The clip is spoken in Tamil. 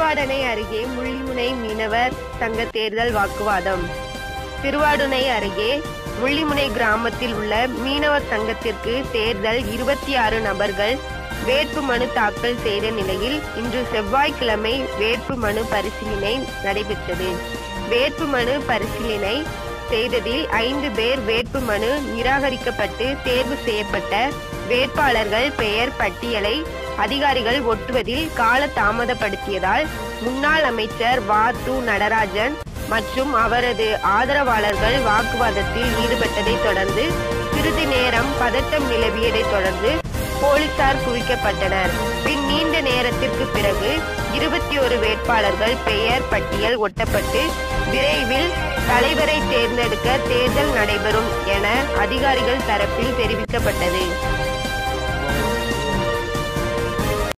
திருவாடனை அருகே முள்ளிமுனை மீனவர் சங்க தேர்தல் வாக்குவாதம் திருவாடுனை அருகே முள்ளிமுனை கிராமத்தில் உள்ள மீனவர் சங்கத்திற்கு தேர்தல் இருபத்தி ஆறு நபர்கள் வேட்பு மனு தாக்கல் செய்த நிலையில் இன்று செவ்வாய்க்கிழமை வேட்பு மனு பரிசீலனை நடைபெற்றது வேட்பு மனு பரிசீலனை செய்ததில் ஐந்து பேர் வேட்பு மனு நிராகரிக்கப்பட்டு தேர்வு செய்யப்பட்ட வேட்பாளர்கள் பெயர் பட்டியலை அதிகாரிகள் ஒட்டுவதில் கால தாமதப்படுத்தியதால் முன்னாள் அமைச்சர் வா து நடராஜன் மற்றும் அவரது ஆதரவாளர்கள் வாக்குவாதத்தில் ஈடுபட்டதை தொடர்ந்து சிறிது நேரம் பதட்டம் நிலவியதைத் தொடர்ந்து போலீசார் குவிக்கப்பட்டனர் பின் நீண்ட நேரத்திற்கு பிறகு இருபத்தி ஒரு வேட்பாளர்கள் பெயர் பட்டியல் ஒட்டப்பட்டு விரைவில் தலைவரை தேர்ந்தெடுக்க தேர்தல் நடைபெறும் என அதிகாரிகள் தரப்பில் தெரிவிக்கப்பட்டது